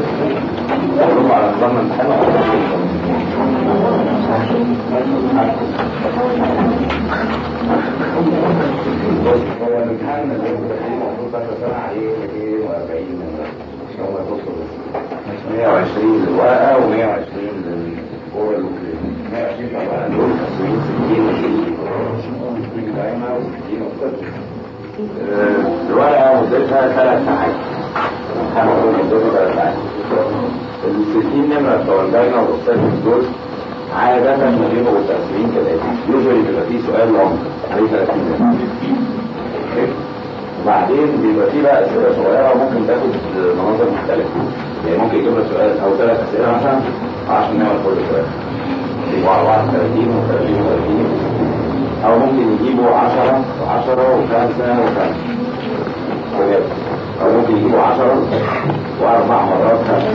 يقولوا على نظام الامتحان ولا بص هو الامتحان اللي المفروض بس سنة عليه 240 مش هو توصل 120 للورقة و120 للجوه 120 طبعا دول 90 60 60 دايما و60 وكده الورقة مدتها ثلاث ساعات هنقول مدتها ثلاث ساعات الستين نمرة بتوع الدايما والأستاذ دول عادة بيبقوا تقسيمين كده يوجوالي بيبقى فيه سؤال لونج عليه 30 نمرة وبعدين بيبقى فيه بقى أسئلة صغيرة وممكن تاخد مناظر مختلفة يعني ممكن يجيب لك سؤال أو ثلاث أسئلة مثلا 10 نمرة كل سؤال يبقوا على بعض 30 و30 و30 أو ممكن يجيبوا 10 و10 و5 و5 أو ممكن يجيبوا 10 وأربع مرات خمسة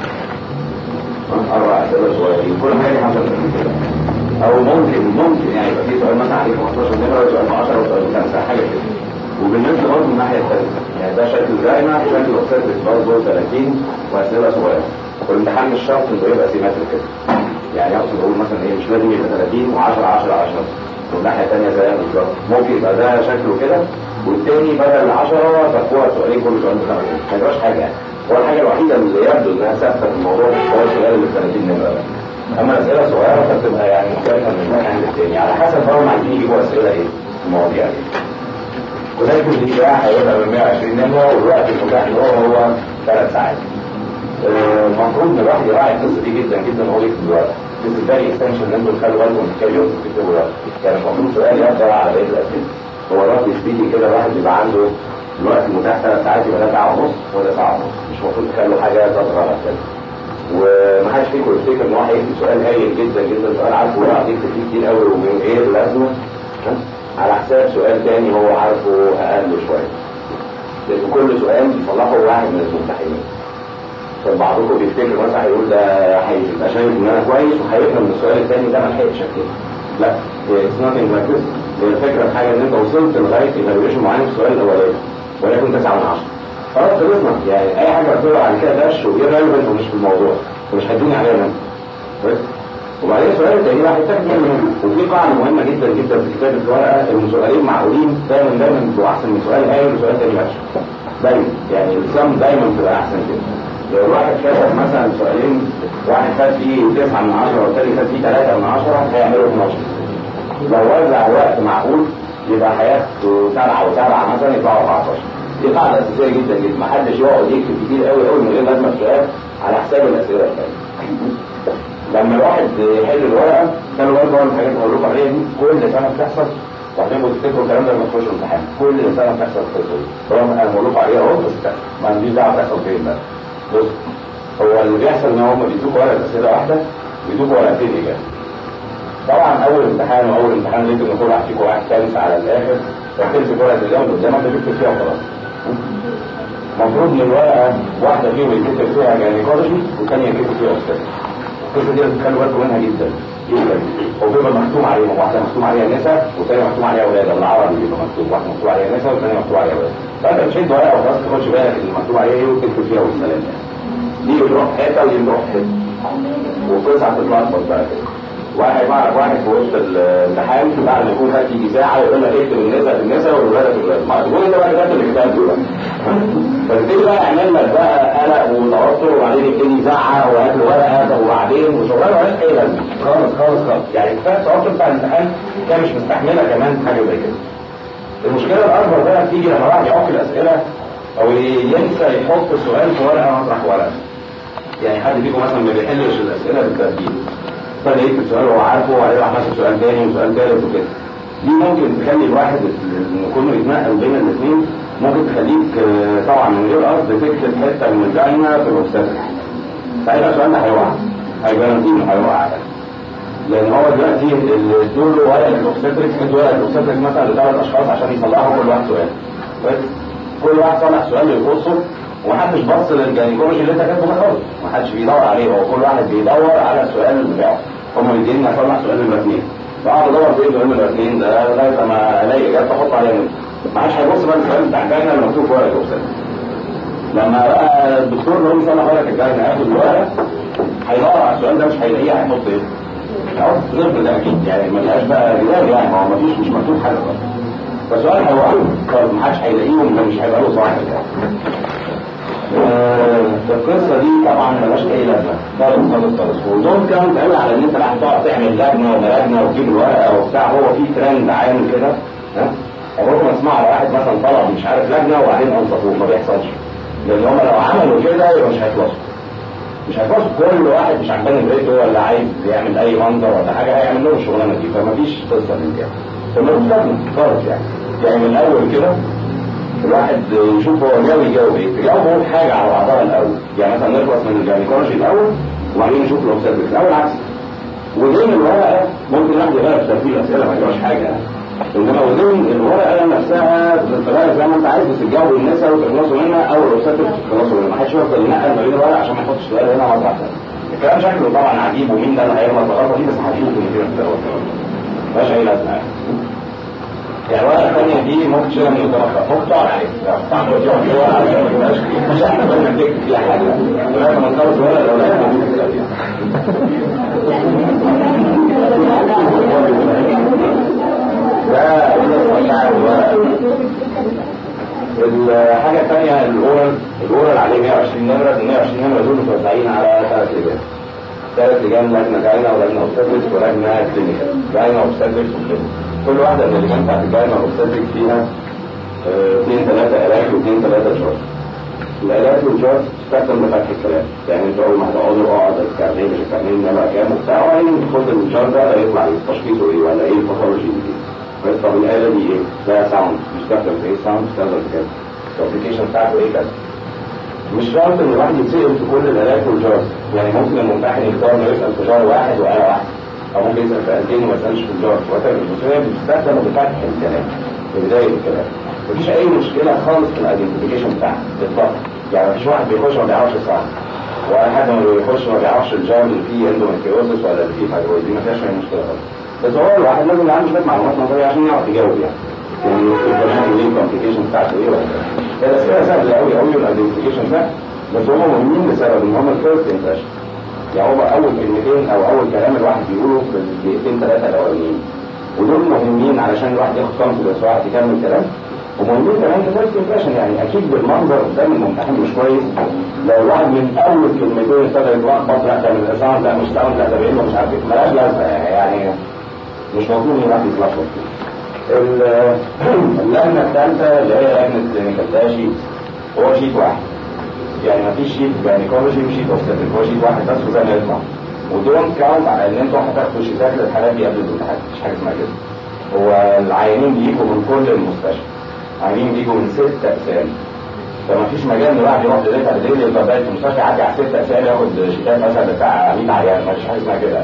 أربع أسئلة صغيرين كل حاجة حسب كده أو ممكن ممكن يعني يبقى في سؤال مثلا عليه 15 نمرة وسؤال 10 وسؤال 5 حاجة كده وبالنسبة برضه من الناحية الثانية يعني ده شكل دايما شكل أوفسيت برضه 30 وأسئلة صغيرة والامتحان مش شرط إنه يبقى سيمتري كده يعني أقصد أقول مثلا إيه مش لازم يبقى 30 و10 10 10 والناحية الثانية زيها بالظبط ممكن يبقى ده شكله كده والتاني بدل 10 تقوى سؤالين كل سؤال بخمس ما يبقاش حاجة يعني هو الحاجة الوحيدة اللي يبدو انها ثابتة في الموضوع هو السؤال اللي 30 نمرة ده اما الاسئلة صغيرة فبتبقى يعني مختلفة من واحد للتاني على حسب هم عايزين يجيبوا اسئلة ايه المواضيع دي وذلك الإجابة هيبقى من 120 نمرة والوقت المتاح له هو ثلاث ساعات المفروض ان الواحد يراعي القصة دي جدا جدا وهو يكتب الورق بالنسبة لي اكستنشن ان انتوا تخلوا بالكم من كام يوم تكتبوا الورق يعني المفروض سؤال يبقى على بقية الأسئلة هو الرد سبيدي كده الواحد يبقى عنده الوقت المتاح ثلاث ساعات يبقى ده ساعة ونص وده ساعة ونص مش المفروض تخلوا حاجة تطغى على كده ومحدش فيكم يفتكر ان هو هيكتب سؤال هايل جدا جدا سؤال عارفه ويقعد يكتب فيه كتير قوي وايه اللازمة على حساب سؤال تاني هو عارفه اقل شوية لان كل سؤال بيصلحه واحد من الممتحنين فبعضكم بيفتكر مثلا هيقول ده هيبقى شايف ان انا كويس وهيفهم من السؤال الثاني ده ما لحقتش اكتبه لا it's nothing like this هي الفكره في حاجه ان انت وصلت لغايه ايفالويشن معين في السؤال الاولاني ولكن 9 من 10 خلاص خلصنا يعني اي حاجه بتطلع على كده داش وايه ريليفنت ومش في الموضوع ومش هيدوني عليها نمره وبعدين السؤال الثاني بقى هيتاخد منه وفي قاعده مهمه جدا جدا في كتابه الورقه ان سؤالين معقولين دايما دايما بيبقوا احسن من سؤال هايل وسؤال ثاني وحش دايما يعني السم دايما بتبقى احسن كده لو الواحد كتب مثلا سؤالين واحد خد فيه 9 من 10 والثاني خد فيه 3 من 10 هيعملوا 12 لو وزع وقت معقول يبقى هياخدوا سبعة وسبعة مثلا يطلعوا 14 دي قاعدة أساسية جدا جدا ما حدش يقعد يكتب كتير قوي قوي من غير لازمة السؤال على حساب الأسئلة الثانية لما الواحد يحل الورقة كانوا برضه من الحاجات اللي بقول عليها دي كل سنة بتحصل وبعدين بتفتكروا الكلام ده لما تخشوا الامتحان كل سنة بتحصل القصة دي هو انا بقول لكم عليها اهو بس ما عنديش دعوة بتحصل فين بقى بص هو اللي بيحصل ان هم بيدوكوا ورقة أسئلة واحدة بيدوكوا ورقتين إجابة طبعا اول امتحان واول امتحان اللي يمكن يكون واحد فيكم واحد ثالث على الاخر فتمسك ورقه الجامعه اللي قدامك تكتب فيها وخلاص المفروض ان الورقه واحده فيهم يتكتب فيها جاينيكولوجي والثانيه يتكتب فيها استاذ القصه دي لازم تخلوا بالكم منها جدا جدا هو بيبقى مختوم عليهم واحده مختوم عليها نساء والثانيه مختوم عليها اولاد بالعربي بيبقى مكتوب واحده مكتوب عليها نساء والثانيه مكتوب عليها اولاد فانت تشد ورقه وخلاص تاخدش بالك اللي مكتوب عليها ايه وتكتب فيها والسلام دي بتروح حته ودي بتروح حته وقصه هتتلخبط بقى كده واحد بعرف واحد في وسط الامتحان بعد ما يكون خد يجي ساعه يقول لك اكتب النساء في النساء والولاد في الولاد ما تقول انت بقى كتبت اللي كتبته بقى فبتبتدي بقى يعمل لك بقى قلق وتوتر وبعدين يبتدي يزعق وهات له ورقه طب وبعدين وشغلانه مالهاش اي لازمه خالص خالص خالص يعني كفايه التوتر بتاع الامتحان كان مش مستحمله كمان حاجه زي كده المشكله الاكبر بقى بتيجي لما واحد يعك الاسئله او ينسى يحط السؤال في ورقه مطرح ورقه يعني حد فيكم مثلا ما بيحلش الاسئله بالترتيب ابتدى يكتب سؤال هو عارفه وبعدين راح ماسك سؤال تاني وسؤال تالت وكده دي ممكن تخلي الواحد ان كونه يتنقل بين الاثنين ممكن تخليك طبعا من غير قصد تكتب حته من الجاينا في الاستاذ فهيبقى السؤال ده هيوقع هيجارانتي انه هيوقع لان هو دلوقتي اللي ادوا له ورقه الاوبستريك ادوا ورقه الاوبستريك مثلا لثلاث اشخاص عشان يصلحوا كل واحد سؤال بس كل واحد صلح سؤال يخصه ومحدش بص للجاينيكولوجي اللي انت كاتبه ده خالص محدش بيدور عليه هو كل واحد بيدور على السؤال بتاعه هم مديني اصلح سؤال نمره اثنين فقعد ادور في سؤال نمره اثنين ده لغايه ما الاقي اجابه احط عليها نمره ما حدش هيبص بقى السؤال بتاع الجاينه اللي مكتوب في ورقه الاستاذ لما بقى الدكتور اللي هو بيصلح ورقه الجاينه السؤال ده مش هيلاقيه هيحط ايه؟ اهو صفر ده اكيد يعني ما لهاش بقى جدال يعني ما هو مفيش مش مكتوب حاجه خالص فالسؤال هو خالص ما حدش هيلاقيهم ده مش هيبقى له صاحب يعني القصه دي طبعا ملهاش اي لازمه خالص خالص خالص ودول كانوا بيتعمل على ان انت بقى هتقعد تعمل لجنه وملجنه وتجيب الورقه وبتاع هو في ترند عام كده ها عمركم ما اسمعوا على واحد مثلا طلب مش عارف لجنه وبعدين انصفوه ما بيحصلش لان هم لو عملوا كده يبقى مش هيخلصوا مش هيخلصوا كل واحد مش عجبان بيته ولا عايز يعمل اي منظر ولا حاجه هيعمل لهم الشغلانه دي فما فيش قصه من كده فمالوش لازمه خالص يعني يعني من الاول كده الواحد يشوف هو ناوي يجاوب ايه تجاوب هو حاجه على بعضها الاول يعني مثلا نخلص من الجاينيكولوجي الاول وبعدين نشوف الاوبسيرفيس الاول عكس وزين الورقه ممكن الواحد يغير في ترتيب الاسئله ما يجراش حاجه يعني انما وزين الورقه نفسها تغير زي ما انت عايز بس تجاوب النساء وتخلصوا منها او الاوبسيرفيس تخلصوا منها ما حدش يفضل ينقل ما بين الورق عشان ما يحطش سؤال هنا ومره ثانيه الكلام شكله طبعا عجيب ومين ده اللي هيغلط الغلطه دي بس هتشوفوا ان كده في الاول ماشي اي لازمه يعني يعني الورقه الثانيه دي ممكن تشيلها من الدرجه ممكن تقعد عليها طبعا لو تقعد عليها ورقه عشان ما تبقاش مش احنا بدنا نكتب فيها حاجه لغايه ما نخلص الورقه لو لقينا ده الحاجة الثانية الأورال الأورال عليه 120 نمرة ال 120 نمرة دول متوزعين على ثلاث لجان ثلاث لجان لجنة جاينة ولجنة أوبستاتريك ولجنة كلينيكال جاينة أوبستاتريك وكلينيكال كل واحدة من اللجان بتاعت الجاينة أوبستاتريك فيها اثنين ثلاثة آلاف واثنين ثلاثة جارس الآلاف والجارس تستخدم لفتح الكلام يعني انتوا أول ما هتقعدوا اقعد الكارنيه مش الكارنيه انما كام وبتاع وبعدين خد الجار ده يطلع تشخيصه ايه ولا ايه الباثولوجي دي بس طب الآلة دي ايه؟ ده ساوند بيستخدم في ايه ساوند بيستخدم في كده الابلكيشن بتاعته ايه كده مش شرط ان الواحد يتسأل في كل الآلات والجار يعني ممكن الممتحن يختار انه يسأل في جار واحد وآلة واحدة او ممكن يسأل في آلتين وما يسألش في الجار وتر المسؤولية بتستخدم بفتح الكلام في بداية الكلام مفيش أي مشكلة خالص في الايدنتيفيكيشن بتاعها بالضبط يعني مفيش واحد بيخش ما بيعرفش صح ولا حد ما بيخش ما بيعرفش الجار اللي فيه اندوميتريوزس ولا اللي فيه فايبرويد دي ما فيهاش أي مشكلة خالص بس هو الواحد لازم يبقى عنده شويه معلومات نظريه عشان يعرف يجاوب يعني يعني الانفورميشن دي الكومبليكيشن بتاعته ايه ولا هي الاسئله سهله قوي قوي والايدنتيفيكيشن ده بس هم مهمين لسبب ان هم الفيرست امبريشن يعني هو اول كلمتين او اول كلام الواحد بيقوله في الدقيقتين ثلاثه الاولانيين ودول مهمين علشان الواحد ياخد كونفدنس وواحد يكمل كلام ومهمين كمان في فيرست امبريشن يعني اكيد بالمنظر قدام الممتحن مش كويس لو الواحد من اول كلمتين ابتدى يتلخبط لا ده من الاسعار ده مش ساوند لا ده بعيد مش عارف ايه مالهاش لازمه يعني مش مطلوب ان الواحد يتلخبط اللجنه الثالثه اللي هي لجنه كلينيكال ده شيت هو شيت واحد يعني ما فيش شيت جاينيكولوجي وشيت اوبستاتريك هو شيت واحد بس وزي ما يطلع ودون كاونت على ان انتوا هتاخدوا شيتات للحالات دي قبل الامتحان مش حاجه اسمها كده هو العيانين بيجوا من كل المستشفى عيانين بيجوا من ست اقسام فما فيش مجال ان الواحد يروح ليلتها بالليل يبقى باقي في المستشفى يعدي على ست اقسام ياخد شيتات مثلا بتاع 100 عيان ما فيش حاجه اسمها كده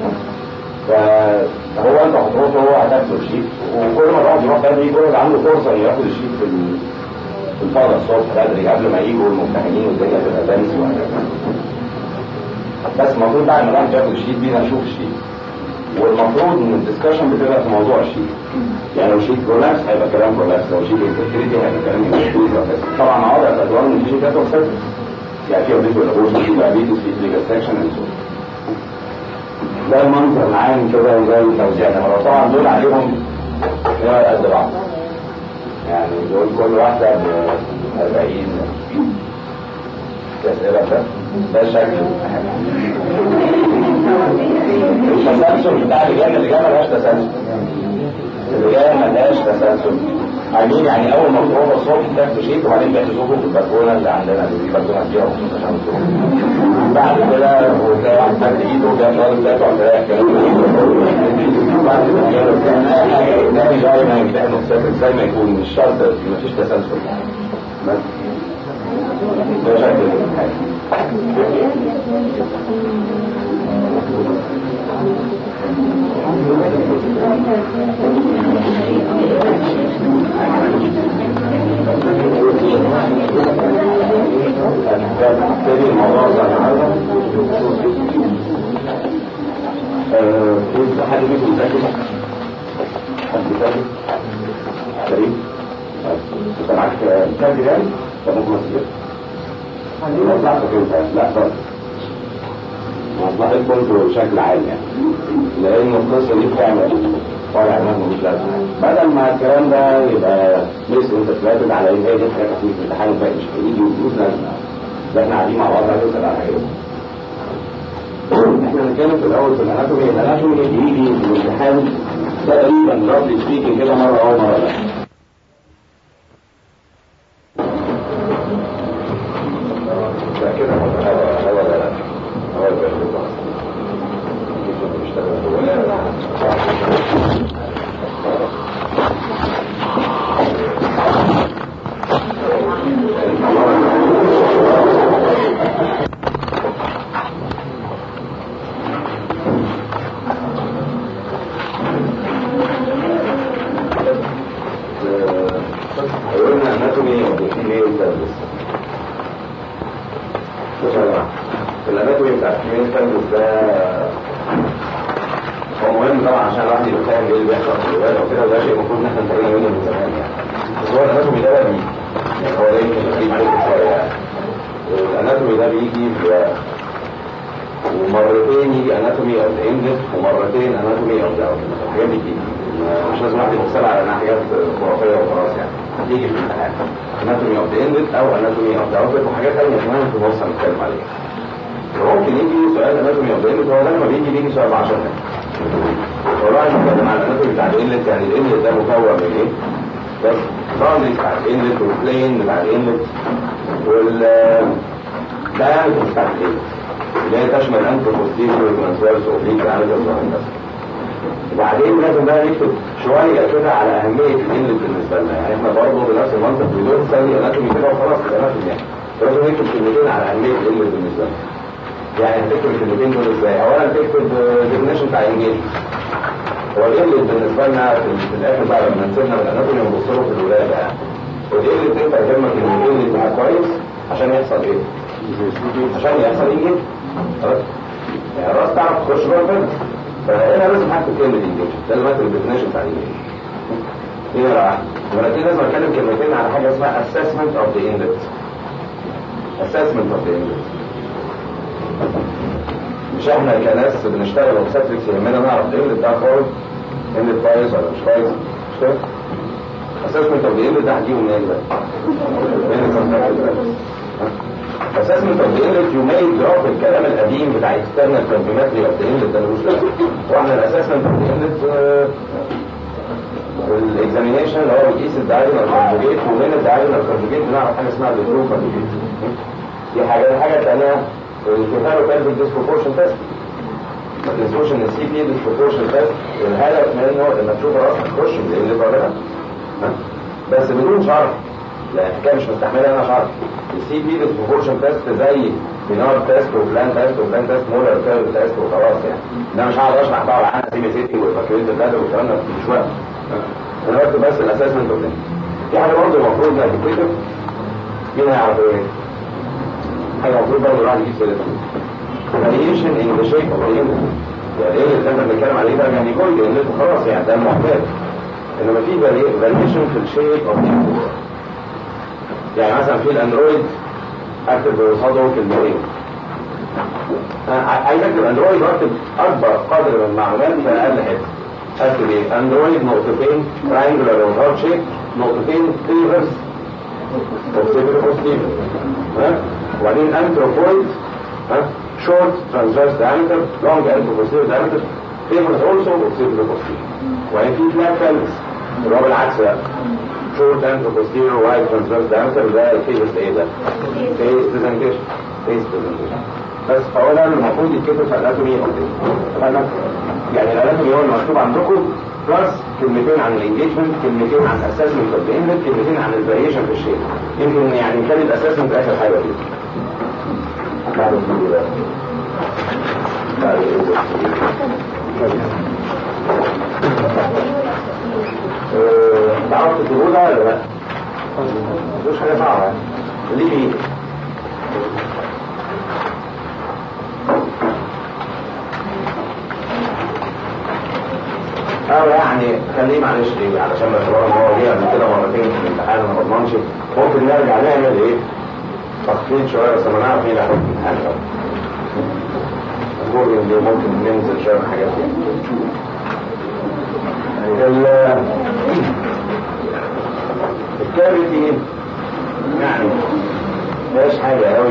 فهو انت هتروح هو هتاخد الشيت وكل ما الواحد يروح بدري كل اللي عنده فرصه انه ياخد الشيت في في الفضاء الصبح بدري قبل ما يجوا الممتحنين والدنيا تبقى دانسي وهكذا بس المفروض بعد ما الواحد ياخد الشيت بينا نشوف الشيت والمفروض ان الدسكشن بتبقى في موضوع الشيت يعني لو شيت كولابس هيبقى كلام كولابس لو شيت انفكتريتي هيبقى كلام انفكتريتي وهكذا طبعا عوض الادوار ان في شيتات اوبسيتس يعني في اوبسيتس ولا في دايابيتس في ليجا سكشن اند سو ده المنظر العام كده وزي التوزيع ده طبعا دول عليهم قد بعض يعني دول كل واحدة ب 40 أسئلة ده ده شكل التسلسل بتاع اللجان اللجان ملهاش تسلسل اللجان ملهاش تسلسل عايزين يعني اول ما تروحوا الصبح تاخدوا شيت وبعدين بيحجزوكم في البلكونه اللي عندنا دي البلكونه فيها مخصوص عشان تروحوا بعد كده وتلاقي واحد تحت ايده وجاب راجل ثلاثة ولا الكلام بعد كده اي حاجه قدامي زي ما يمتحنوا زي ما يكون مش شرط مفيش تسلسل بس ده شكل الامتحان هنبتدي الموضوع ده النهارده في حد فيكم ذاكر؟ حد ذاكر؟ كريم؟ انت معاك مسجل يعني؟ طب ممكن مسجل؟ لا لا لا مصلحتكم انتوا بشكل عام يعني لان القصه دي بتعمل ولا عمال ملوش لازمه بدل ما الكلام ده يبقى ليس انت تركز على ان هي دي حاجه في الامتحان الباقي مش هيجي وملوش لازمه ده احنا قاعدين مع بعض هنسال على حاجه احنا هنتكلم في الاول في الاناتومي الاناتومي بيجي في الامتحان تقريبا رفلي سبيكنج كده مره او مره لا لا كده هو هو لا لا هو ده قلنا اناتومي وفيميل سيرفيس بصوا يا جماعه الاناتومي بتاع الفيميل سيرفيس ده هو مهم طبعا عشان الواحد يبقى فاهم ايه اللي بيحصل في الولاده وكده وده شيء المفروض ان احنا انتهينا منه من زمان يعني بس هو الاناتومي ده بقى بيجي يعني هو ده يمكن يجيب عليكم شويه يعني الاناتومي ده بيجي في ومرتين يجي اناتومي اوف ذا اندس ومرتين اناتومي اوف ذا الحاجات دي بتيجي مش لازم واحد يبص على انها حاجات خرافيه وخلاص يعني هتيجي في الامتحان اناتومي اوف ذا اندس او اناتومي اوف ذا اوتلت وحاجات ثانيه كمان في النص هنتكلم عليها ممكن يجي سؤال اناتومي اوف ذا اندس هو لما بيجي بيجي سؤال ب 10 هو الواحد بيتكلم على الاناتومي بتاع الانلت يعني الانلت ده مكون من ايه؟ بس باوندري بتاع الانلت والبلين بتاع الانلت وال diameter بتاع الانلت اللي هي تشمل انتر بوستيريور والترانسفيرس اوبليك diameter بس وبعدين لازم بقى نكتب شويه كده على اهميه الانلت بالنسبه لنا يعني احنا برضه بنفس المنطق بدون نسوي اناتومي كده وخلاص الاناتومي يعني لازم نكتب كلمتين على اهميه الانلت بالنسبه لنا يعني هتكتب الكلمتين دول ازاي؟ اولا تكتب ديفينيشن بتاع انجيج هو الانجيج بالنسبه لنا في الاخر بقى لما نسيبنا من الاناتومي ونبص له في الولاده يعني والانجيج تنفع كلمه كلمتين يبقى كويس عشان يحصل ايه؟ عشان يحصل انجيج خلاص يعني الراس تعرف تخش جوه الفيلم فهنا لازم هكتب كلمه انجيج لازم اكتب الديفينيشن بتاع انجيج ايه بقى؟ ولكن لازم اتكلم كلمتين على حاجه اسمها assessment of the inlet assessment of the inlet مش احنا كناس بنشتغل اوبستريكس يهمنا نعرف ايه اللي بتاع كويس ايه اللي كويس ولا مش كويس مش كده؟ اسسمنت اوف ايه اللي ده هتجيبه منين ده؟ اسسمنت اوف ايه يو ميد دروب الكلام القديم بتاع اكسترنال كومبلمنتري اوف ذا ده ملوش لازمه واحنا الاسسمنت اوف ايه والاكزامينيشن اللي هو بيقيس الدايجونال كونجوجيت ومن الدايجونال كونجوجيت بنعرف حاجه اسمها الريترو كونجوجيت دي حاجه الحاجه الثانيه الكيفالو بيرفكت ديسبروبورشن تيست ما تنسوش ان السي بي ديسبروبورشن تيست الهدف منه انك تشوف راسك تخش من اللي ولا بس بدون شرح لا الحكايه مش مستحمله انا شرح السي بي ديسبروبورشن تيست زي بينار تيست وبلان تيست وبلان تيست مولر كيرف تيست وخلاص يعني انا مش هقعد اشرح بقى عن سي بي سيتي والفاكيوليت الداتا والكلام ده مش وقت انا بكتب بس الاسسمنت اوف في حاجه برضه المفروض انها تتكتب مين هيعرف ايه؟ حاجه المفروض برضه الواحد يجيب سيرتها variation in the shape of the image يعني ايه اللي احنا بنتكلم عليه ده يعني جوي الانلت خلاص يعني ده المعتاد انما في variation في الشيب اوف the يعني مثلا في الاندرويد اكتب قصاده كلمتين عايز اكتب اندرويد واكتب اكبر قدر من المعلومات في اقل حته اكتب ايه اندرويد نقطتين تراينجلر او هارد شيب نقطتين فيفرز اوبسيفر اوبسيفر وبعدين انتروبويد short transverse diameter long anteroposterior diameter favors also occipital posterior وبعدين في flat pelvis اللي هو بالعكس بقى short anteroposterior wide transverse diameter ده favors ايه ده؟ face presentation face presentation بس فهو ده المفروض يتكتب في الاناتومي او يعني الاناتومي هو اللي مكتوب عندكم بلس كلمتين عن الانجيجمنت كلمتين عن الاسسمنت اوف ذا كلمتين عن الفاريشن في الشيء يمكن يعني كان الاسسمنت اخر حاجه دي بعد الفيديو بعد تعرف تكتبوه ده ولا لا؟ مش حاجة صعبة ليه فيه؟ اه يعني خليه معلش ايه علشان ما تبقى هو جه قبل كده مرتين في الامتحان وما بضمنش ممكن نرجع نعمل ايه؟ تخفيض شويه بس ما نعرف ايه اللي هنحط الامتحان ايه ممكن ننزل شويه حاجات ال الكافيتي يعني مش حاجة قوي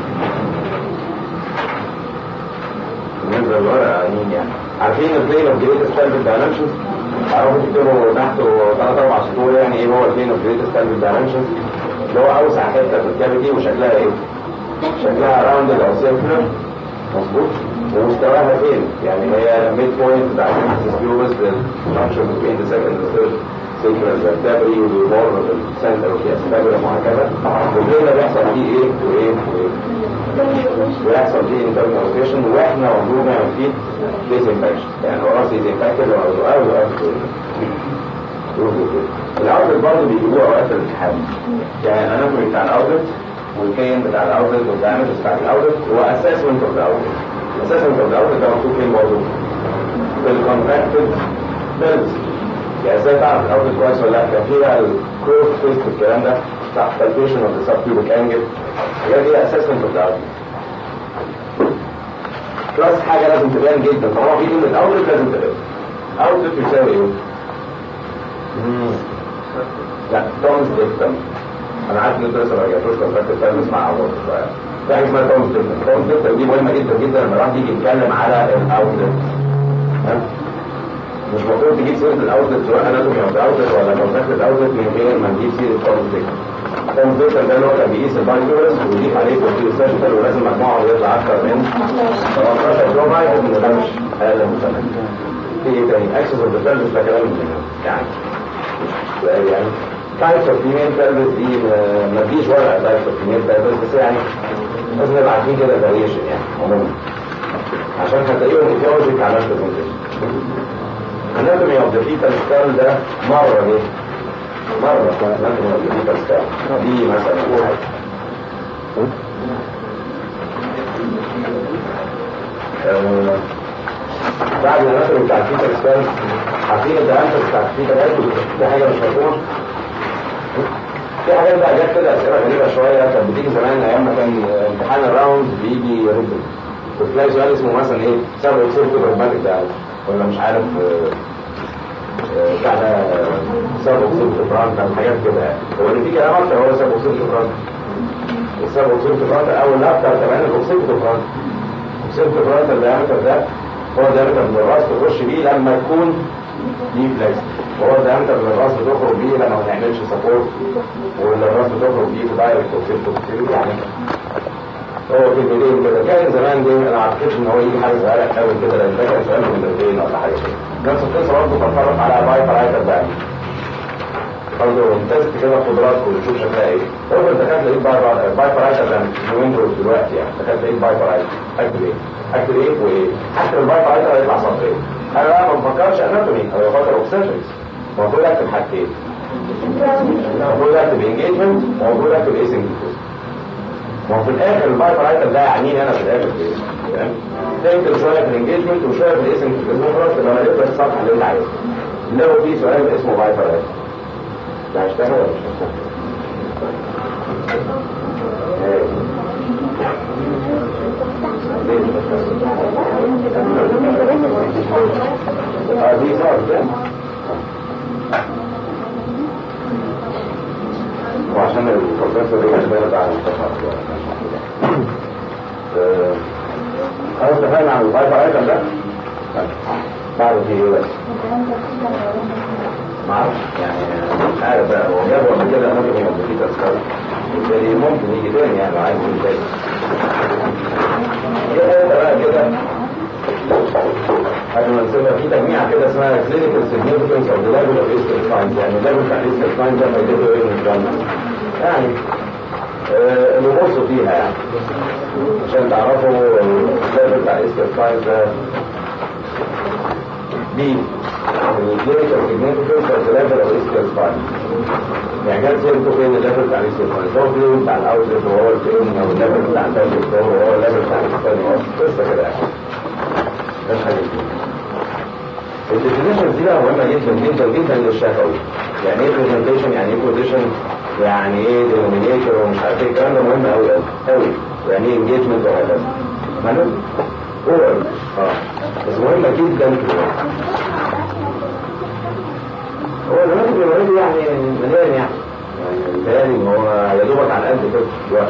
بالنسبة للورقة يعني يعني عارفين البلين اوف جريت ستاندرد دايمنشنز تعرفوا تكتبوا تحته ثلاث اربع سطور يعني ايه هو البلين اوف جريت ستاندرد دايمنشنز اللي هو اوسع حته في الكافيتي وشكلها ايه؟ شكلها راوندد او سيركلر مظبوط ومستواها فين؟ يعني هي ميد بوينت بتاع السبيوبس الجنكشن بين ذا سكند والثيرد سيكونس فيرتبري وبيمر بالسنتر وفي اسبابرم وهكذا والبين ده بيحصل فيه ايه وايه وايه ويحصل فيه انترنال روتيشن واحنا المفروض نعمل فيه ديزنفكشن يعني هو راسي ديزنفكشن او او او الاوتلت برضه بيجيبوها اوقات الامتحان يعني الاناتومي بتاع الاوتلت والكين بتاع الاوتلت والدايمتر بتاع الاوتلت هو اسسمنت اوف الاوتلت اسسمنت اوف الاوتلت ده مكتوب فين برضه؟ في الكونتراكتد بيلز يعني ازاي تعرف الاوتلت كويس ولا لا؟ كان فيها الكروس فيست الكلام ده بتاع بالبيشن اوف ذا سب كيوبيك انجل الحاجات دي اسسمنت اوف الاوتلت بلس حاجه لازم تبان جدا طالما في كلمه اوتلت لازم تبان اوتلت يساوي ايه؟ لا تومز ديكتم انا عارف ان انتوا لسه ما رجعتوش كونتراكت التايم مع عوض شويه في حاجه اسمها تومز ديكتم تومز ديكتم دي مهمه جدا جدا لما الواحد يجي يتكلم على الاوتلت مش المفروض تجيب سيره الاوتلت سواء اناتومي او الاوتلت ولا كونتراكت الاوتلت من غير ما نجيب سيره تومز ديكتم تومز ديكتم ده اللي هو كان بيقيس البايكورس ويضيف عليه كونتيو سيرجيكال ولازم مجموعه يطلع اكثر من 18 كيلو بايت ان ده مش اقل من سنه في ايه تاني اكسس اوف ذا سيرفيس ده كلام يعني يعني تايبس اوف فيميل سيرفيس دي ما تجيش ورقه تايبس اوف فيميل سيرفيس بس يعني لازم نبقى عارفين كده فاريشن يعني عموما عشان هتلاقيهم ايديولوجيك على البرزنتيشن anatomy of the fetal skull ده مرة ليه؟ مرة anatomy of the fetal skull دي مثلا حاجة آه، بعد الاناتومي بتاع الفيتال سكان عارفين الدهانتر بتاع الفيتال هيد دي حاجه مش مفهومه في حاجات بقى جت كده اسئله غريبه شويه كانت بتيجي زمان ايام ما كان امتحان الراوند بيجي ريتم وتلاقي سؤال اسمه مثلا ايه سبب اكسير كوبرماتيك ده ولا مش عارف آه، آه، بتاع ده سبب اكسير كوبرانت او حاجات كده يعني هو اللي فيه كلام اكتر هو سبب اكسير كوبرانت السبب اكسير كوبرانت اول لافتر كمان الاكسير كوبرانت اكسير كوبرانت الدايمتر ده هو الدايمتر من الراس تخش بيه لما يكون دي فليكس وهو الدايمتر من الراس بتخرج بيه لما ما نعملش سبورت واللي الراس بتخرج بيه في دايركت اوكسيد اوكسيد يعني هو كلمتين كده كان زمان دي انا ما اعتقدش ان هو يجي حاجه صغيره قوي كده لان ده كان سؤال من درجتين ولا حاجه كده نفس القصه برضه بتتفرج على باي فرايتر بقى برضه تيست كده قدرات ونشوف شكلها ايه برضه انت كانت لقيت باي باي فرايتر ده اليومين دول دلوقتي يعني انت كانت لقيت باي فرايتر اكتب ايه؟ اكتب ايه وايه؟ اكتب الباي فرايتر هيطلع سطرين انا بقى ما بفكرش اناتومي او بفكر اوبسيشنز المفروض اكتب حاجتين المفروض اكتب انجيجمنت المفروض اكتب اسنجيجمنت ما هو في الاخر الباي فرايتر ده يعنيني انا في الاخر في ايه؟ فاهم؟ تكتب شويه في الانجيجمنت وشويه في الاسنجيجمنت خلاص تبقى انا جبت الصفحه اللي انت عايزها لو في سؤال اسمه باي فرايتر ده هيشتغل ولا مش هيشتغل؟ اه دي صار كده وعشان البروفيسور يبقى بالك على المستشفى خلاص اتفقنا على الفايبر ايتم ده بعد في ايه بس ما اعرفش يعني مش عارف بقى هو جاب قبل كده ممكن يبقى في تذكره بالتالي ممكن يجي تاني يعني لو عايز يجي تاني كده بقى كده قبل ما نسيبها في تجميعة كده اسمها clinical significance of the level of ischial spines يعني الليفل بتاع الاسكال spines ده فايدته ايه من الجنة يعني آه، نبصوا فيها يعني عشان تعرفوا الليفل بتاع الاسكال spines ده دي clinical significance of the level of ischial spines يعني جت سيرته فين الليفل بتاع الاسكال spines هو فين بتاع الاوتلت وهو الفين او الليفل بتاع البلفيك وهو الليفل بتاع الاسكال قصة كده يعني مش حاجة الديفينيشن دي بقى مهمة جدا جدا جدا للشفوي يعني ايه برزنتيشن يعني ايه بوزيشن يعني ايه دينومينيتور ومش عارف ايه الكلام ده مهم قوي قوي قوي يعني ايه انجيجمنت وهكذا مالهم اورال اه بس مهمه جدا في الوقت هو زمان الجمهورية يعني مليان يعني يعني مليان ان هو يا دوبك على قد كده الوقت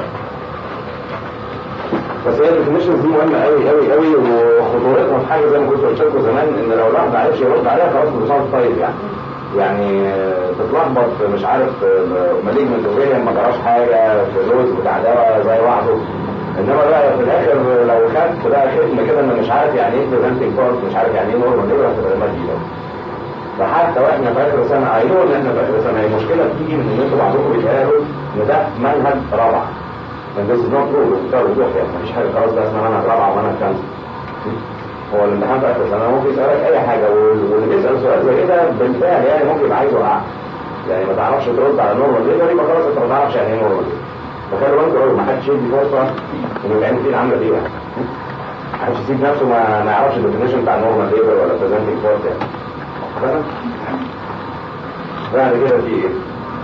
بس هي الديفينيشنز دي مهمه قوي قوي قوي وخطورتها في حاجه زي ما كنت قلت لكم زمان ان لو الواحد ما عرفش يرد عليها خلاص بتصاب طيب يعني يعني تتلخبط مش عارف مالجمنت اوفيريان ما جراش حاجه في لوز بتاع دواء زي وحده انما بقى في الاخر لو خدت بقى ختم كده ان مش عارف يعني ايه بريزنتنج بارت مش عارف يعني ايه نورمال ليبر هتبقى مادي فحتى واحنا في اخر سنه ايوه ان احنا في اخر سنه هي المشكله بتيجي من ان انتوا بعضكم بيتقالوا ان ده منهج رابعه من this is not true ده وضوح يعني مفيش حاجه خلاص ده اسمها منهج رابعه ومنهج خمسه هو الامتحان في اخر سنه ممكن يسالك اي حاجه واللي بيسال سؤال زي كده بالفعل يعني ممكن يبقى عايز يوقعك يعني ما تعرفش ترد على نورمال ليبر يبقى خلاص انت ما تعرفش يعني ايه نورمال ليبر فخلي بالك ما حدش يدي فرصه انه يبقى فيه عامله دي يعني ما حدش يسيب نفسه ما, ما يعرفش الديفينيشن بتاع نورمال ليبر ولا بريزنتنج فورس يعني فاهم؟ بعد كده في ايه؟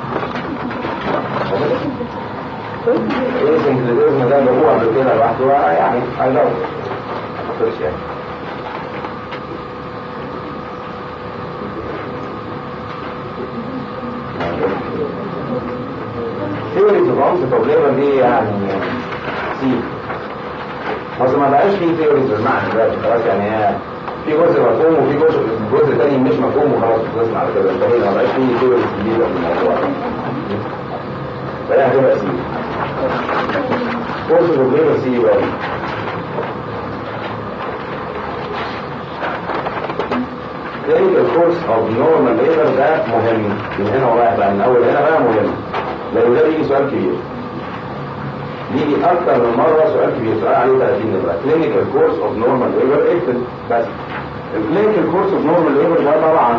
ايه سنكليزم ده اللي هو قبل كده لوحده يعني I love it. ما يعني ثيوريز اوف اونست اوف ليبر دي يعني سي اصل ما بقاش في ثيوريز بالمعنى دلوقتي خلاص يعني هي في جزء مفهوم وفي جزء جزء تاني مش مفهوم وخلاص خلصنا على كده انتهينا ما بقاش في ثيوريز جديده في الموضوع فهي هتبقى سي كورسز اوف ليبر سي بقى clinical course of normal labor ده مهم من هنا ورايح بقى من اول هنا بقى مهم لان ده بيجي سؤال كبير بيجي اكتر من مره سؤال كبير سؤال عليه 30 نمره clinical course of normal labor اكتب بس clinical course of normal labor ده طبعا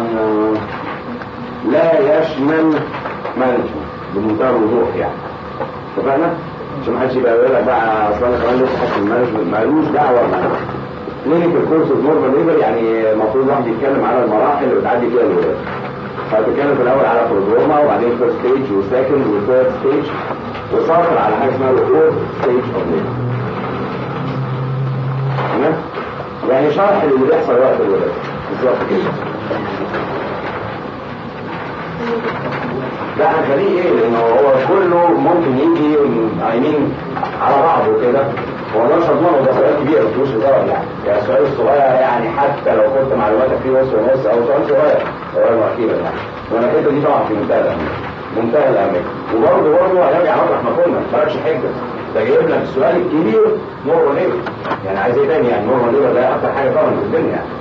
لا يشمل مانجمنت بمنتهى الوضوح يعني اتفقنا؟ عشان ما حدش يبقى يقول لك بقى اصل انا كمان لسه حاسس المانجمنت مالوش دعوه بمانجمنت كلينيكال كورس اوف نورمال ليبر يعني المفروض الواحد يتكلم على المراحل اللي بتعدي فيها الولاده فبتتكلم في الاول على برودروما وبعدين فيرست ستيج وسكند وثيرد ستيج وصافر على حاجه اسمها الفورث ستيج اوف ليبر تمام يعني شرح اللي بيحصل وقت الولاده بالظبط كده لا هنخليه ايه لانه هو كله ممكن يجي عايمين على بعضه كده هو ده شطمان وده سؤال كبير ما فيهوش هزار يعني يعني السؤال الصغير يعني حتى لو كنت معلوماتك فيه نص ونص او سؤال صغير سؤال اخيرا يعني وانا كده دي طبعا في منتهى الاهميه منتهى الاهميه وبرضه برضه هنرجع مطرح ما كنا مالكش حجه ده جايب لك السؤال الكبير نور ليبر يعني عايز ايه تاني يعني نور ليبر ده اكتر حاجه طبعا في الدنيا يعني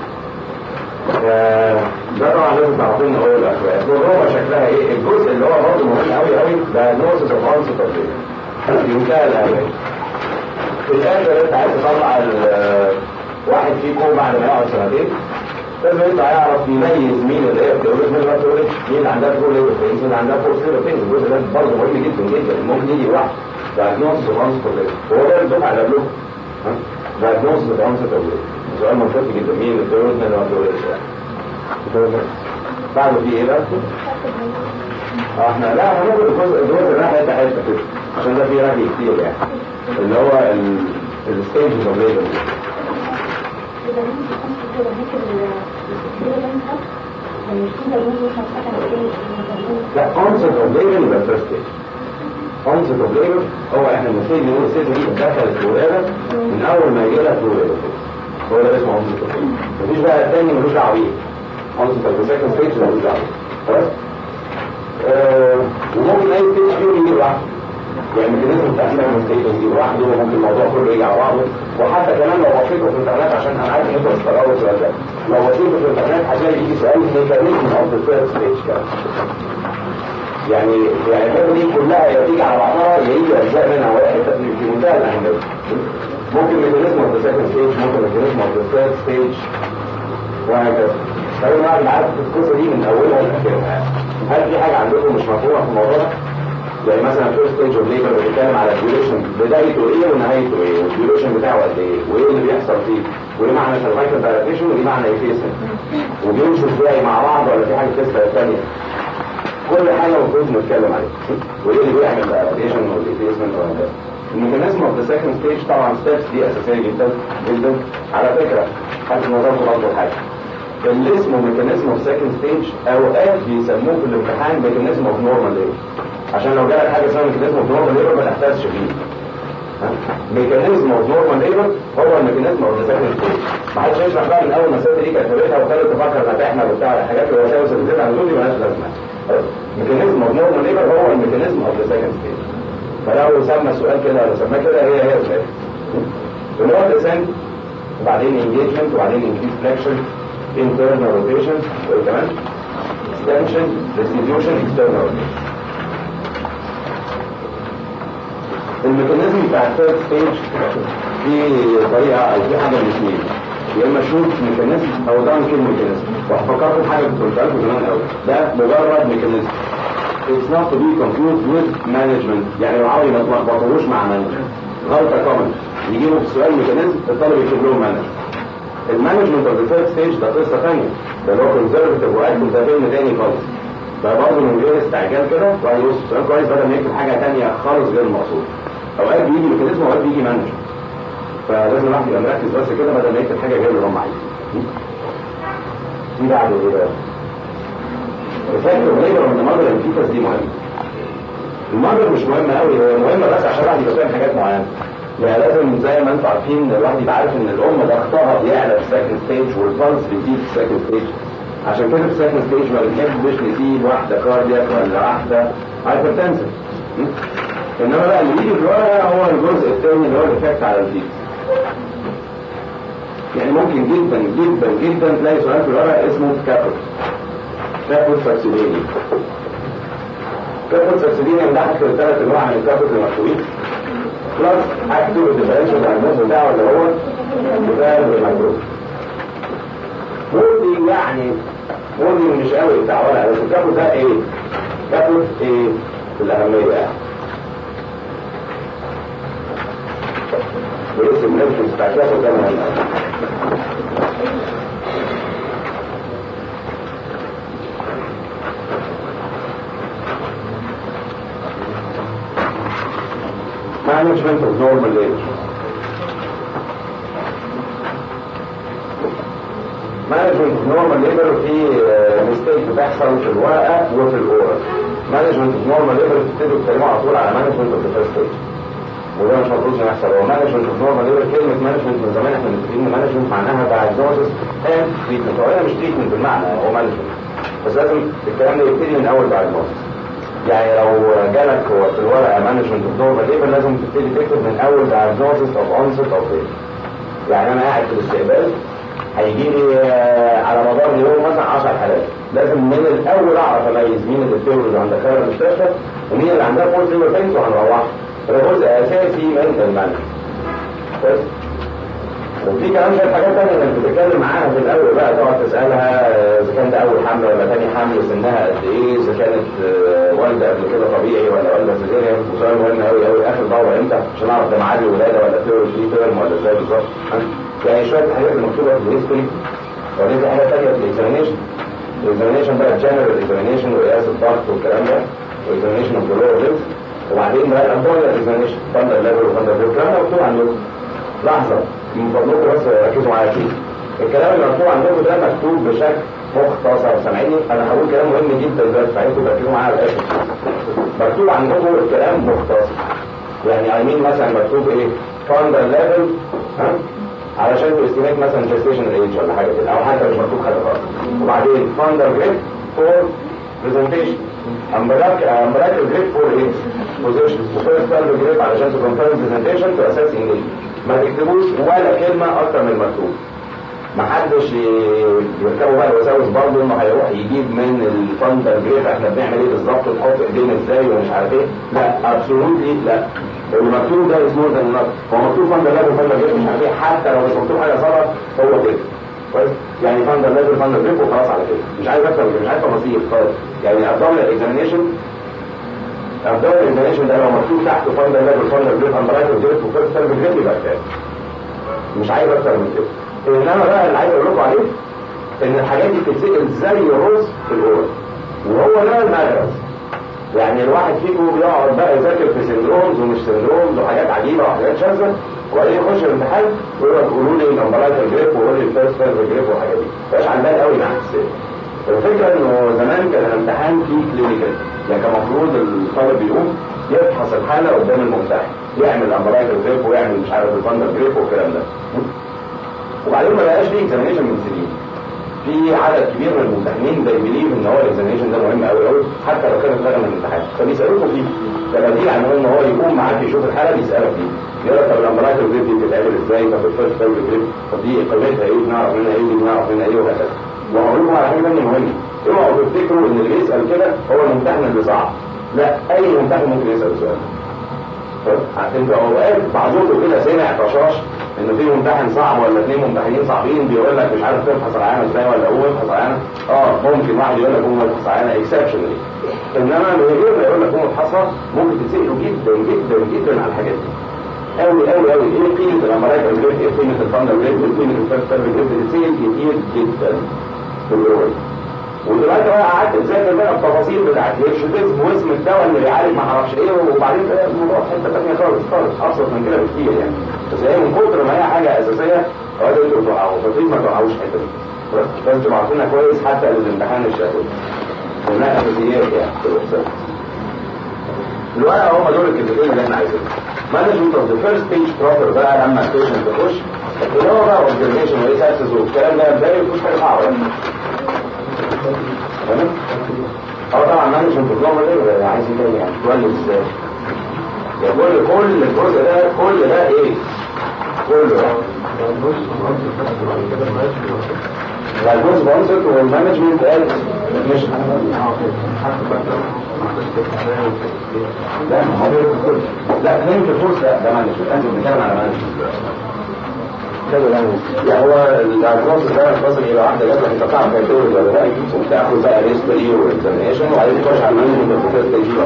ده طبعا لازم تعرفين ان هو الاسواق البروجرامه شكلها ايه الجزء اللي هو برضه مهم قوي قوي ده نورسز اوف انسر في منتهى الاهميه في الاخر انت عايز تطلع واحد فيكم بعد ما يقعد سنتين لازم انت يعرف يميز مين اللي هي بتقول مين اللي بتقول مين اللي عندها فور ليبر بينز مين اللي عندها فور ليبر بينز الجزء ده برضه مهم جدا جدا ممكن يجي لوحده diagnosis of onset of labor هو ده الدفعه اللي قبله diagnosis of onset of labor سؤال منطقي جدا مين اللي بتقول مين اللي ما بتقولش بعده في ايه بقى؟ اه احنا لا هناخد الجزء الجزء الناحيه حته حته كده عشان ده فيه رغي كتير يعني اللي هو الستيجز اوف ليبر لا concept of labor يبقى first stage concept of labor هو احنا المفروض نقول الست دي دخلت الولاده من اول ما يجي لها الولاده هو ده اسمه concept of labor مفيش بقى الثاني ملوش دعوه بيه concept of the second stage ملوش دعوه خلاص وممكن اي ستيج فيهم يجي لوحده يعني ميكانيزم التأثير من ستيج يجي لوحده وممكن الموضوع كله يجي على بعضه وحتى كمان لو بصيتوا في الانترنت عشان انا عارف ان انتوا بتستغربوا السؤال ده لو بصيتوا في الانترنت هتلاقي يجي سؤال ميكانيزم اوف ذا ثيرد ستيج كمان يعني يعني الحته دي كلها يا تيجي على بعضها يا يجي اجزاء منها واحد في منتهى الاهميه ممكن ميكانيزم اوف ذا سكند ستيج ممكن ميكانيزم اوف ذا ثيرد ستيج وهكذا فانا واحد عارف القصه دي من اولها لاخرها هل في حاجه عندكم مش مفهومه في الموضوع ده؟ يعني مثلا فيرست ستيج اوف ليبر بيتكلم على الديوريشن بدايته ايه ونهايته ايه والديوريشن بتاعه قد ايه وايه اللي بيحصل فيه وايه معنى سيرفايكال دايلاتيشن وايه معنى ايفيسن وبيمشوا ازاي مع بعض ولا في حاجه تسبق الثانيه كل حاجه المفروض نتكلم عليها وايه اللي بيعمل دايلاتيشن والايفيسن وهكذا الميكانيزم اوف ذا سكند ستيج طبعا ستيبس دي اساسيه جدا جدا على فكره حاجه نظرته برضه حاجه اللي اسمه ميكانيزم اوف سكند ستيج اوقات بيسموه في الامتحان ميكانيزم اوف نورمال ليبر عشان لو جالك حاجه اسمها ميكانيزم اوف نورمال ليبر ما تحتاجش فيه ميكانيزم اوف نورمال ليبر هو الميكانيزم اوف ذا سكند ستيج ما حدش يشرح بقى من اول ما الست دي كانت ولدها وخلت تفكر انها تحمل وبتاع الحاجات الوساوس اللي بتزيد عن دول دي مالهاش لازمه ميكانيزم اوف نورمال ليبر هو الميكانيزم اوف ذا سكند ستيج فلو سمى السؤال كده ولا سماه كده هي هي السؤال اللي هو الاسنت وبعدين انجيجمنت وبعدين انكريز فليكشن internal rotation وايه كمان extension distribution external rotation الميكانيزم بتاع الثيرد ستيج في طريقه او في حاجه من اثنين يا اما شوت ميكانيزم او داون كيل ميكانيزم وهفكركم حاجه كنت قلتها لكم زمان قوي ده مجرد ميكانيزم It's not to be confused with management يعني لو عاوز ما تلخبطوش مع management غلطه كومن يجيبوا في السؤال ميكانيزم الطالب يكتب لهم management المانجمنت اوف ذا ثيرد ستيج ده قصه ثانيه ده اللي هو كونزرفتيف واكتف ده فيلم تاني خالص ده برضه من غير استعجال كده وقال يبص السؤال كويس بدل ما يكتب حاجه ثانيه خالص غير المقصود اوقات بيجي ميكانيزم واوقات بيجي مانجمنت فلازم الواحد يبقى مركز بس كده بدل ما يكتب حاجه غير اللي هم عايزينها دي بعد ايه بقى؟ الفاكتور ليبر من المادر الفيتس دي مهمه المادر مش مهمه قوي هي مهمه بس عشان الواحد يبقى فاهم حاجات معينه يعني لازم زي ما انتم عارفين الواحد يبقى عارف ان الام ضغطها بيعلى في السكند ستيج والبلس بيزيد في السكند ستيج عشان كده في السكند ستيج ما بنحبش نسيب واحده كاردياك ولا واحده هايبرتنسن انما بقى اللي بيجي في الورقه هو الجزء الثاني اللي هو الافكت على الفيت يعني ممكن جدا جدا جدا تلاقي سؤال في الورقه اسمه كابوت كابوت فاكسيديني كابوت فاكسيديني ده حتى الثلاث انواع من الكابوت المكتوبين بلس اكتب الديفرنشال دايجنوز بتاعه اللي هو بتاع الميكروب مودي يعني مودي مش قوي بتاع ولا بس الكابوت ده ايه؟ كابوت ايه في الاهميه يعني واسم النفس بتاع الكابوت ده مهم management of normal age. management of normal labor في ميستيك بتحصل في الورقة وفي الأورال. management of normal labor بتبتدوا تتكلموا على طول على management of the first stage. وده مش المفروض يحصل هو management of normal labor كلمة management من زمان احنا متفقين ان management معناها diagnosis and treatment هو هنا مش treatment بالمعنى هو management بس لازم الكلام ده يبتدي من أول diagnosis. يعني لو جالك في الورقه مانجمنت اوف نورمال ليبر لازم تبتدي تكتب من اول دايجنوستس اوف اونست اوف ليبر يعني انا قاعد في الاستقبال هيجي لي على مدار اليوم مثلا 10 حالات لازم من الاول اعرف اميز مين اللي بتولد اللي هندخلها المستشفى ومين اللي عندها فورس ليبر بينز وهنروحها ده جزء اساسي من المانجمنت كويس وفي كمان شويه حاجات ثانيه انك بتتكلم معاها في الاول بقى تقعد تسالها اذا كان ده اول حمل ولا ثاني حمل سنها قد ايه اذا كانت والده قبل كده طبيعي ولا والده سيزيريان وسؤال مهم قوي قوي اخر دوره امتى عشان اعرف ده معادي ولاده ولا ثيرد دي تيرم ولا ازاي بالظبط يعني شويه حاجات مكتوبه في الهيستوري وبعدين في حاجه ثانيه في الاكزامينشن الاكزامينشن بقى جنرال اكزامينشن وقياس الضغط والكلام ده واكزامينشن اوف ذا لور ليمز وبعدين بقى الابدومينال اكزامينشن فاندر ليفل وفاندر ليفل الكلام ده مكتوب عندكم لحظه من فضلكم بس ركزوا معايا فيه الكلام اللي مكتوب عندكم ده مكتوب بشكل مختصر سامعيني انا هقول كلام مهم جدا دلوقتي فعايزكم تركزوا معايا على الاخر مكتوب عندكم الكلام مختصر يعني اي مين مثلا مكتوب ايه فاندر ليفل ها علشان تستيميت مثلا جستيشن ايج ولا حاجه كده او حتى مش مكتوب حاجه خالص وبعدين فاندر جريد فور برزنتيشن امبراك امبراك جريد فور ايه بوزيشن وفيرست جريد علشان تكونفيرم برزنتيشن تو اساس انجلش ما تكتبوش ولا كلمة أكتر من المكتوب ما حدش يركبوا بقى الوساوس برضه انه هيروح يجيب من الفاندر جريف احنا بنعمل ايه بالظبط ونحط ايدينا ازاي ومش عارف ايه لا ابسولوتلي لا المكتوب ده اسمه ده النص هو مكتوب فاندر ليفل فاندر جريف مش عارف ايه حتى لو مش مكتوب حاجه صعبه هو كده كويس يعني فاندر ليفل فاندر جريف وخلاص على كده مش عايز اكتر مش عايز تفاصيل خالص يعني ابدومينال اكزامينشن ابدومينال اكزامينشن ده لو مكتوب تحته فاندر ليفل فاندر جريف امبرايتر جريف وفيرست سيرف جريف يبقى كفايه مش عايز اكتر من كده انما بقى اللي عايز اقول لكم عليه ان الحاجات دي بتتسال زي الرز في الاورال وهو ده المدرس يعني الواحد فيكم بيقعد بقى يذاكر في سندرومز ومش سندرومز وحاجات عجيبه وحاجات شاذه وبعدين يخش الامتحان يقول لك قولوا لي الامبرايتال جريب وقولوا لي الفيرست فيرست جريب والحاجات دي مش على البال قوي مع السن الفكره انه زمان كان الامتحان فيه كلينيكال يعني كان المفروض الطالب بيقوم يفحص الحاله قدام الممتحن يعمل امبرايتال جريب ويعمل مش عارف الفندر جريب والكلام ده وبعدين ما بقاش فيه اكزامينشن من سنين في عدد كبير من الممتحنين ده بيليف ان هو الاكزامينشن ده مهم قوي قوي حتى لو كان اتلغى من الامتحان فبيسالوكوا فيه فبديل عن ان هو يقوم معاك يشوف الحاله بيسالك فيه يقول لك طب الامبرايتال جريب دي بتتعمل ازاي طب الفيرست فيرست جريب طب دي قيمتها ايه نعرف منها ايه دي نعرف منها ايه وهكذا وهقول لكم على حاجه ثانيه مهمه اوعوا تفتكروا ان اللي بيسال كده هو الممتحن اللي صعب لا اي ممتحن ممكن يسال السؤال ده انت اوقات بعضكم كده سمع طشاش ان في ممتحن صعب ولا اثنين ممتحنين صعبين بيقول لك مش عارف تفحص العينه ازاي ولا قوم افحص العينه اه ممكن واحد يقول لك قوم افحص العينه اكسبشنالي انما من غير ما يقول لك قوم افحصها ممكن تساله جدا جدا جدا على الحاجات دي قوي قوي قوي ايه قيمه الامراض الجريد ايه قيمه الفندر جريد ايه قيمه الفيرست جريد بتتسال كتير جدا في الاول ودلوقتي بقى قعدت تذاكر بقى التفاصيل بتاعت الهيرشوتيزم واسم الدواء اللي بيعالج ما اعرفش ايه وبعدين تلاقي الموضوع في حته ثانيه خالص خالص ابسط من كده بكتير يعني بس هي من كتر ما هي حاجه اساسيه اوقات انتوا بتوقعوا فبليز ما توقعوش الحته دي بس لازم تبقوا عارفينها كويس حتى للامتحان الشفوي لانها اساسيات يعني في الاحساس الورقه هم دول الكلمتين اللي احنا عايزينهم مانجمنت اوف ذا فيرست ستيج بروبر بقى لما البيشنت يخش اللي هو بقى اوبزرفيشن وايه ساكسس والكلام ده ازاي مفيش حاجه صعبه يعني تمام اه طبعا مانجمنت بروبر ده عايز ايه تاني يعني تولد ازاي كل كل الجزء ده كل ده ايه كله الجزء بونسط والمانجمنت قال مش لا لا كلمة الفورس لا ده مانجمنت انت بتتكلم على مانجمنت يعني هو البروسس ده البروسس يبقى واحده لازم انت تعرف هي تولد ولا لا وتاخد بقى ريستري واكزامينشن وبعدين تخش على المانجمنت اوف ذا ستيج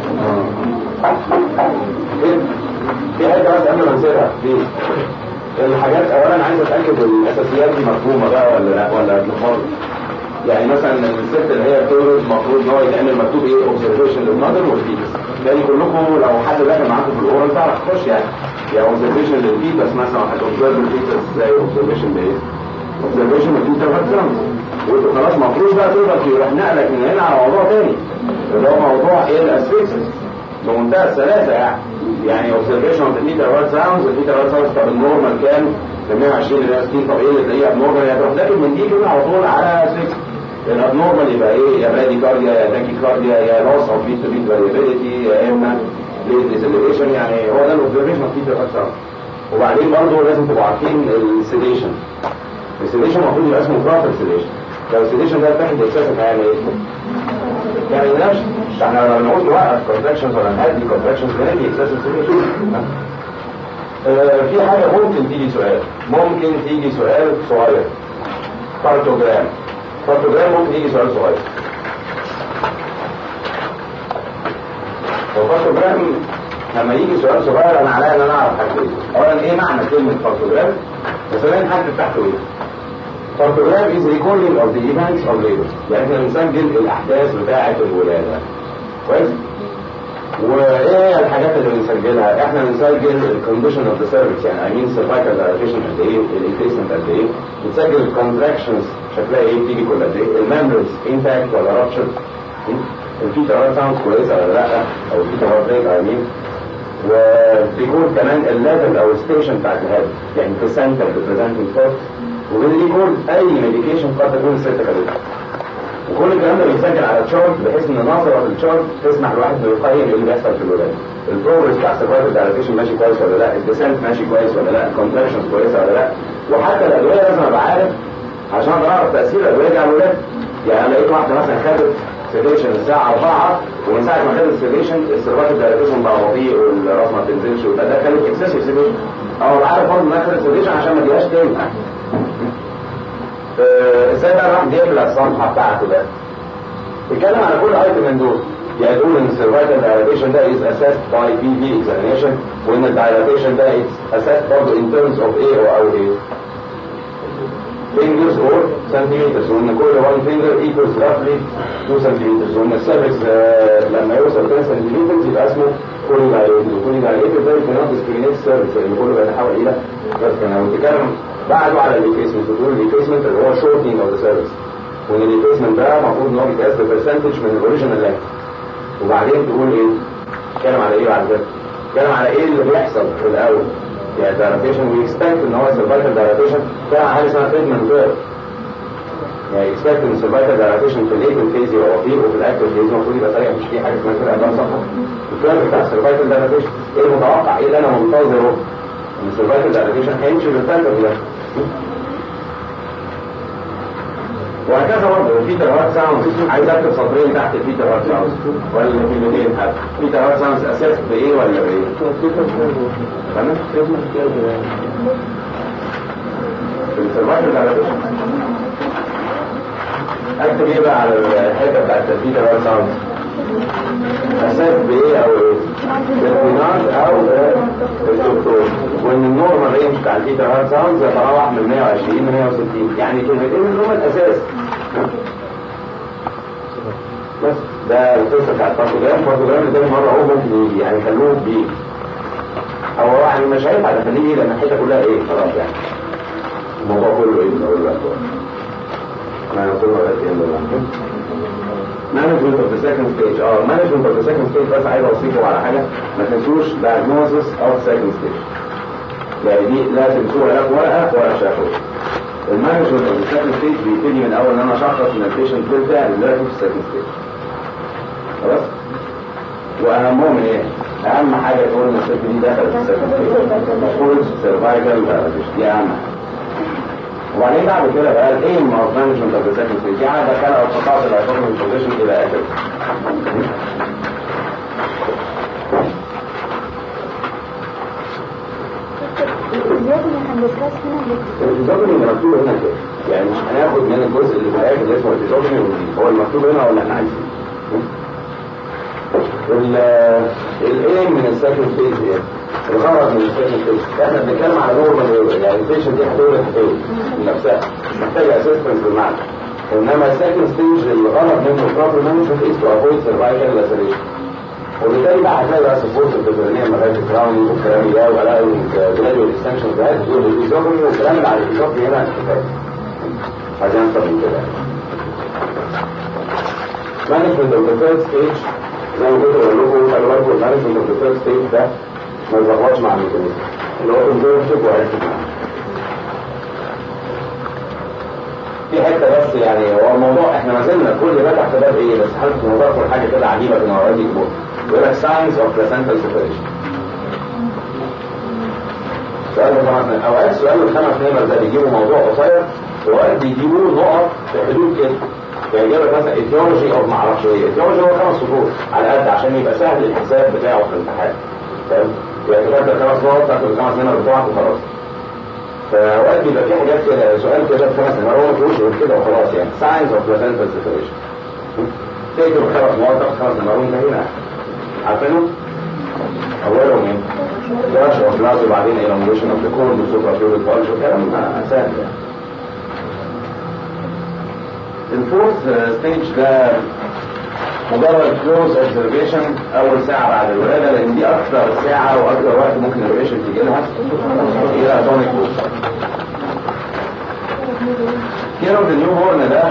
في حاجه بس قبل ما نسيبها دي الحاجات اولا عايز اتاكد الاساسيات دي مفهومه بقى ولا لا ولا مفهوم يعني مثلا الست اللي هي بتولد المفروض ان هو يتعمل مكتوب ايه اوبزرفيشن للمادر والفيتس يعني كلكم لو حد داخل معاكم في الاورال تعرف تخش يعني يعني اوبزرفيشن للفيتس مثلا هتوبزرف الفيتس زي اوبزرفيشن لايه؟ اوبزرفيشن للفيتس هتزرف وانتوا خلاص مفروض بقى تقدر يروح نقلك من هنا على موضوع تاني اللي هو موضوع ايه الاسفيكسس بمنتهى السلاسه يعني يعني اوبزرفيشن اوف ذا وورد ساوندز الثيتا وورد ساوندز طب النورمال كام 120 ل 160 طب ايه اللي تلاقيه ابنورمال هتروح داخل من دي كده على طول على 6 الابنورمال يبقى ايه يا برادي كارديا يا تاكي كارديا يا لوس اوف بيت تو بيت فاريبيليتي يا اما ليه ديسليشن يعني هو ده الاوبزرفيشن اوف ثيتا وورد ساوندز وبعدين برضه لازم تبقوا عارفين السيديشن السيديشن المفروض يبقى اسمه بروبر سيديشن لو السيديشن ده تحت اكسسيف هيعمل ايه؟ يعني بلاش احنا لو نقول نوقف كونتراكشنز ولا نهدي كونتراكشنز بنادي اكسسيف سيديشن في حاجة ممكن تيجي سؤال ممكن تيجي سؤال صغير كارتوجرام كارتوجرام ممكن يجي سؤال صغير والكارتوجرام لما يجي سؤال صغير انا عليا ان انا اعرف حاجتين اولا ايه معنى كلمة كارتوجرام وثانيا حد تحته ايه كارتوجرام is recording of the events of labor يعني احنا بنسجل الاحداث بتاعة الولادة كويس وايه الحاجات اللي بنسجلها احنا بنسجل الكونديشن اوف ذا سيرفكس يعني اي مين سيرفايكال دايليتيشن قد ايه الانكريسمنت قد ايه بنسجل الكونتراكشنز شكلها ايه بتيجي كل قد ايه الممبرز انتاكت ولا رابشر الفيتا هارت ساوندز كويسه ولا لا او الفيتا هارت ريت اي مين وبيكون كمان الليفل او الستيشن بتاعت الهيد يعني في سنتر ريبريزنتنج فورس وبنريكورد اي ميديكيشن قد تكون الست خدتها وكل الكلام ده بيتسجل على تشارت بحيث ان نظره في التشارت تسمح لواحد انه يقيم ايه اللي بيحصل في الولاده البروجرس بتاع السيرفايفل دايليتيشن ماشي كويس ولا لا الديسنت ماشي كويس ولا لا الكونتراكشنز كويسه ولا لا وحتى الادويه لازم ابقى عارف عشان اقدر اعرف تاثير الادويه دي على الولاده يعني لقيت واحده مثلا خدت سيديشن الساعه 4 ومن ساعه ما خدت السيديشن السيرفايفل دايليتيشن بقى بطيء والراس ما بتنزلش وده ده خلت اكسسيف سيديشن او ابقى عارف برضه انها خدت سيديشن عشان ما اديهاش تاني ازاي بقى الواحد يقبل الصفحه بتاعته ده بيتكلم على كل ايتم من دول يعني يقول ان السيرفايكال دايلاتيشن ده is assessed by PV examination وان الدايلاتيشن ده is assessed برضه in terms of A او او A fingers or centimeters وان كل one finger equals roughly 2 centimeters وان السيرفكس لما يوصل 10 centimeters يبقى اسمه كولي دايليتد وكولي دايليتد ده cannot discriminate cervix لان كله بيتحول الى بس انا بتكلم بعده على الريبليسمنت بتقول الريبليسمنت اللي هو shortening of the cervix وان الريبليسمنت ده المفروض ان هو بيتقاس ببرسنتج من الاوريجينال لينث وبعدين تقول ايه؟ تتكلم على ايه بعد كده؟ تتكلم على ايه اللي بيحصل في الاول يعني دايلاتيشن وي اكسبكت ان هو سيرفايكال دايلاتيشن فيها حاجه اسمها تريتمنت كيرف يعني اكسبكت ان السيرفايكال دايلاتيشن في الايكل فيز يبقى بطيء وفي الاكتف فيز المفروض يبقى سريع مش في حاجه اسمها كده ده صح الكيرف بتاع السيرفايكال دايلاتيشن ايه المتوقع ايه اللي انا منتظره ان السيرفايكال دايلاتيشن هيمشي بالفاكتور ده وهكذا برضه في تغيرات ساوندز عايز اكتب سطرين تحت في تغيرات ساوندز ولا كلمتين حتى في تغيرات ساوندز اساس بايه ولا بايه؟ تمام؟ في السرفايفل دايلاتيشن اكتب ايه بقى على الحته بتاعت في تغيرات ساوندز؟ اساس بايه او ايه؟ بالبنات او الدكتور وان النورمال رينج بتاع البيتا هارت ساوندز يتراوح من 120 ل 160 يعني كلمتين اللي هم الاساس بس ده القصه بتاعت البارتوجرام البارتوجرام ده مره هو ممكن يجي يعني خلوه بي او يعني مش هينفع تخليه ايه لان الحته كلها ايه خلاص يعني الموضوع كله ايه من اول بقى ما نوصل له لغايه مانجمنت اوف ذا سكند ستيج اه مانجمنت اوف ذا سكند ستيج بس عايز اوصيكم على حاجه ما تنسوش diagnosis اوف سكند ستيج يعني دي لا تنسوها لا في ورقه ولا شافوا المانجمنت اوف ذا سكند ستيج بيبتدي من اول ان انا اشخص ان البيشنت بالفعل دلوقتي في السكند ستيج خلاص واهمهم ايه؟ اهم حاجه تقول ان الست دي دخلت في السكند ستيج فول سرفايفل دي اهم حاجه وبعدين بعد كده بقى الايم اوف مانجمنت اوف ذا سكند ستيج يعني ده كان ارتقاء الهايبوثيسيس بوزيشن الى اخره الفيزوجني اللي مكتوب هنا كده يعني مش هناخد من الجزء اللي في الاخر اللي اسمه الفيزوجني هو المكتوب هنا ولا احنا عايزين الايم من السكند ستيج ايه؟ الغرض من السكند ستيج احنا بنتكلم على نورمال ويبر يعني البيشنت دي هتولد هتولد من نفسها مش محتاجه اسيستنس بالمعنى انما السكند ستيج الغرض منه بروبر مانجمنت از تو افويد سرفايفل لاسريشن وبالتالي بقى هتلاقي بقى سبورت البيزرينيه لغايه الكراون والكلام ده ولا الجراديوال اكستنشن ده والايزومي والكلام اللي على الايزومي هنا كفايه عايزين اكتر من كده مانجمنت اوف ذا ثيرد ستيج زي ما كنت بقول لكم خلي بالكم المانجمنت اوف ذا ثيرد ستيج ده ما يتلخبطش مع الميكانيزم اللي هو كونزرفتيف وهيكتب معاه في حته بس يعني هو الموضوع احنا ما زلنا كل ده تحت باب ايه بس حاطط في الموضوع كل حاجه كده عجيبه في المواد دي كبار يقول لك ساينس اوف بلاسنتال سيبريشن سؤال طبعا اوقات سؤال الخمس نمر ده بيجيبوا موضوع قصير واوقات بيجيبوا نقط في حدود كده يعني يجيب لك مثلا ايديولوجي او ما اعرفش ايه ايديولوجي هو خمس سطور على قد عشان يبقى سهل الحساب بتاعه في الامتحان فاهم؟ يعني تاخد الخمس نقط تاخد الخمس نمر بتوعك وخلاص فوقت بيبقى في حاجات كده سؤال كده بخمس نمر هو ما فيهوش غير كده وخلاص يعني ساينس اوف بلاسنتال سيبريشن تكتب الخمس نقط تاخد خمس نمر وانتهينا عارفينه؟ اولهم ايه؟ جراش اوف بلاز وبعدين elongation اوف ذا كورن وسوبرا فيوريد بالج وكلام سهل يعني الفورث ستيج ده مجرد كلوز اوبزرفيشن اول ساعه بعد الولاده لان دي اكثر ساعه واكثر وقت ممكن الريشن تيجي لها الى اتونيك كير اوف نيو بورن ده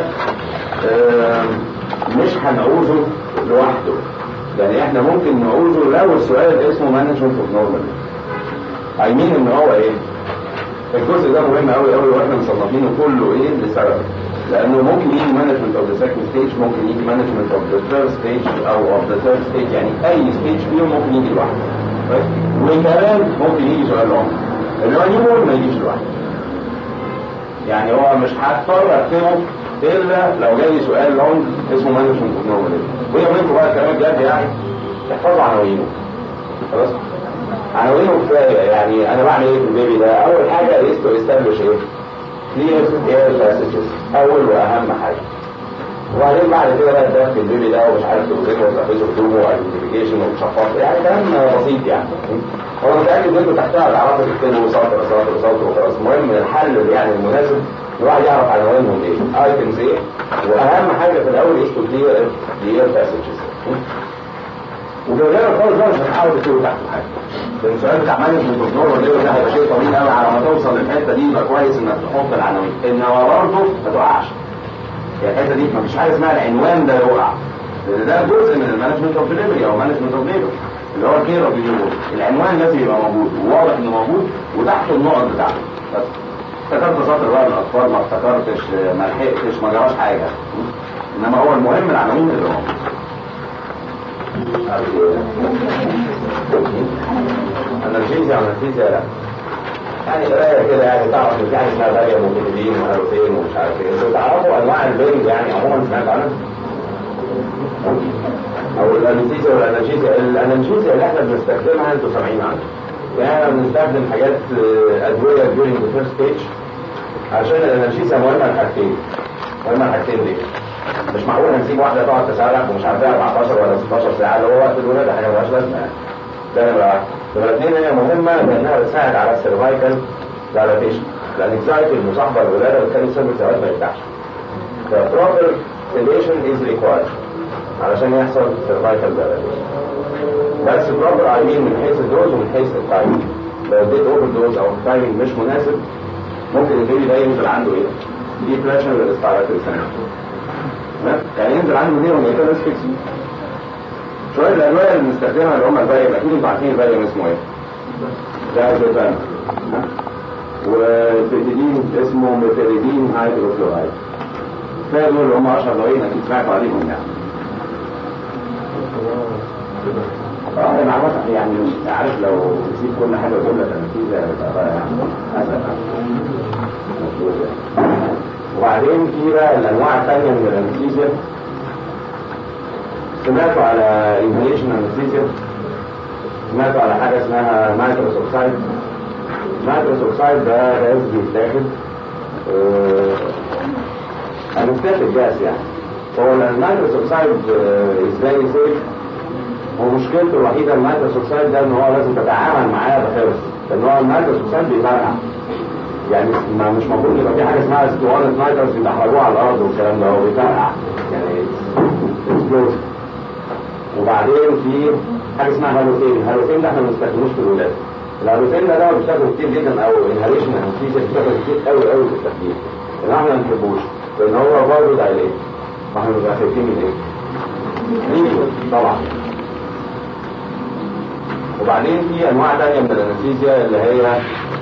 مش هنعوزه لوحده يعني احنا ممكن نعوزه لو السؤال اسمه مانجمنت اوف نورمال اي مين ان هو ايه الجزء ده مهم قوي قوي واحنا مصنفينه كله ايه لسبب لانه ممكن يجي مانجمنت اوف ذا سكند ستيج ممكن يجي مانجمنت اوف ذا ثيرد ستيج او اوف ذا ثيرد ستيج يعني اي ستيج فيهم ممكن يجي لوحده وكمان ممكن يجي سؤال لوحده انما نيو ما يجيش لوحده يعني هو مش هضطر اكتبه الا لو جالي سؤال لونج اسمه مانجمنت اوف نورمال وهي منكم بقى الكلام الجد يعني تحفظوا عناوينه خلاص عناوينه كفايه يعني انا بعمل ايه في البيبي ده اول حاجه is to establish ايه clear air passages اول واهم حاجه وبعدين بعد كده بقى تدخل البيبي ده ومش عارف توزنه وتحفظه هدومه وايدنتيفيكيشن وتشخصه يعني كلام بسيط يعني هو متاكد ان انتوا تحتها تعرفوا تكتبوا سطر سطر سطر وخلاص المهم الحل يعني المناسب الواحد يعرف عناوينهم ايه ايتمز ايه واهم حاجه في الاول يكتب كلير كلير باسجز وبالغير خالص بقى مش هتحاول تكتبه تحت حاجه لان السؤال بتاع مانجمنت اوف نور ده هيبقى شيء طويل قوي على ما توصل للحته دي يبقى كويس انك تحط العناوين انما برضه ما تقعش يعني الحته دي ما فيش حاجه اسمها العنوان ده يقع لان ده جزء من المانجمنت اوف ديليفري او مانجمنت اوف ليبر اللي هو الكير اوف العنوان لازم يبقى موجود وواضح انه موجود وتحته النقط بتاعته بس افتكرت سطر بقى الاطفال ما افتكرتش ما لحقتش ما جراش حاجه انما هو المهم العناوين اللي موجود انرجيزيا انرجيزيا لا يعني قرايه كده يعني تعرف ان في حاجه اسمها غاليه موجودين وهروسين ومش عارف ايه انتوا تعرفوا انواع البنج يعني عموما سمعت عنها او الانستيزيا والانرجيزيا الانرجيزيا اللي احنا بنستخدمها انتوا سامعين عنها يعني بنستخدم حاجات ادويه during the first stage عشان الانرجيزيا مهمه لحاجتين مهمه لحاجتين دي مش معقول هنسيب واحده تقعد تسرح ومش عارفها 14 ولا 16 ساعه اللي هو وقت الولاده حاجه مالهاش لازمه يعني ده نمره واحد نمره اثنين هي مهمه لانها بتساعد على السيرفايكال دايلاتيشن الانكزايتي المصاحبه للولاده بتخلي السيرفكس اوقات ما يفتحش فبروبر sedation از ريكوايرد علشان يحصل سيرفايكال دايلاتيشن بس بروبر اي مين من حيث الدوز ومن حيث التايمنج لو اديت اوفر دوز او التايمنج مش مناسب ممكن البيبي ده ينزل عنده ايه؟ دي بريشر للستاراتري سنتر يعني ينزل عنده دي وما يكون اسفكسي شوية الأدوية اللي بنستخدمها اللي هم الفاريوم أكيد انتوا عارفين الفاريوم اسمه ايه؟ ده زيتان والبيتيدين اسمه ميتيريدين هيدروكلورايد كفاية دول اللي هم أشهر دوايين أكيد سمعتوا عليهم يعني اه انا عارف يعني عارف لو نسيت كل حاجه واقول لك النتيجه هتبقى يعني اسف وبعدين في بقى الانواع الثانيه من الانستيزيا سمعتوا على انهيشن انستيزيا سمعتوا على حاجه اسمها نيتروس اوكسايد نيتروس اوكسايد ده غاز بيتاخد انستاتيك جاس يعني هو النيتروس اوكسايد ازاي سيف هو مشكلته الوحيده النيتروس اوكسايد ده ان هو لازم تتعامل معاه بحرص لان هو النيتروس اوكسايد بيفرقع يعني ما مش المفروض يبقى في حاجه اسمها اسطوانه نايترس بيدحرجوها على الارض والكلام ده هو بيفرقع يعني اكسبلوزن وبعدين في حاجه اسمها هالوتين الهالوتين ده احنا ما بنستخدموش في الولاد الهالوتين ده ده بيستخدم كتير جدا او انهاليشن انستيزيا بيستخدم كتير قوي قوي في التخدير لان احنا ما بنحبوش لان هو برضه دايليت ما احنا بنبقى خايفين من ايه؟ ريجو طبعا وبعدين في انواع ثانيه من الانستيزيا اللي هي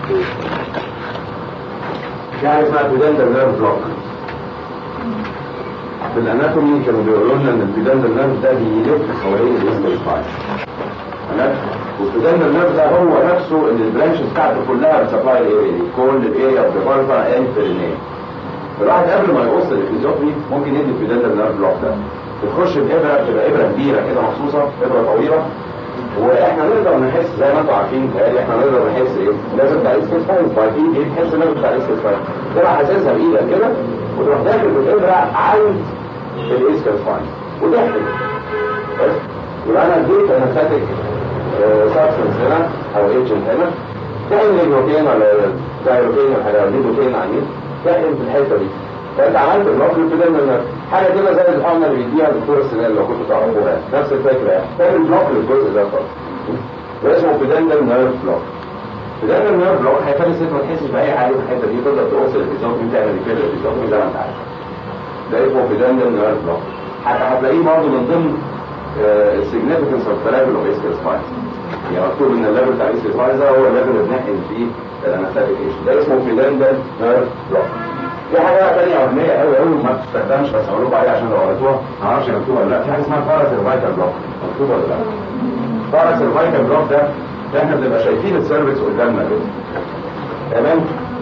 في حاجه اسمها بيدندر نيرف بلوك في الاناتومي كانوا بيقولوا لنا ان البيدندر نيرف ده بيلف حوالين الاسم سباين والبيدندر نيرف ده هو نفسه اللي البرانشز بتاعته كلها بتسبلاي الايريا دي كل الايريا اوف ذا فالفا اند بيرينيه الواحد قبل ما يوصل للفيزيوتري ممكن يدي البيدندر نيرف بلوك ده بتخش بابره بتبقى ابره كبيره كده مخصوصه ابره طويله واحنا نقدر نحس زي ما انتم عارفين احنا نقدر نحس ايه لازم بتاع الاستيس فاين فاكيد ايه تحس لازم بتاع الاستيس فاين تروح حاسسها بايدك كده وتروح داخل بالابره عند الاستيس فاين وتحرك بس يبقى انا اديت انستاتيك سبستنس هنا او ايجنت هنا تعمل ليجوتين ولا دايروتين ولا حاجه ليجوتين عميل تعمل في الحته دي فانت عملت البلوك كده من حاجه كده زي الحقنه اللي بيديها دكتور السنان لو كنتوا تعرفوها نفس الفكره يعني تعمل بلوك للجزء ده خالص ده اسمه بيدندل نيرف بلوك بيدندل نيرف بلوك هيخلي الست ما تحسش باي حاجه في الحته دي تقدر توصل الفيزيوتومي تعمل ريبير الفيزيوتومي زي ما انت عايز ده اسمه بيدندل نيرف بلوك حتى هتلاقيه برضه من ضمن السيجنفكنس اوف ذا ليفل اوف اسكيل سبايس يعني مكتوب ان الليفل بتاع اسكيل سبايس ده هو الليفل اللي بنحقن فيه الانستاتيك ده اسمه بيدندل نيرف بلوك في حاجه ثانيه وهميه قوي قوي ما بتستخدمش بس هقول لكم عليها عشان لو قريتوها ما اعرفش مكتوبه ولا لا في حاجه اسمها بارا سيرفايكال بلوك مكتوبه ولا لا بارا سيرفايكال بلوك ده احنا بنبقى شايفين السيرفكس قدامنا كده تمام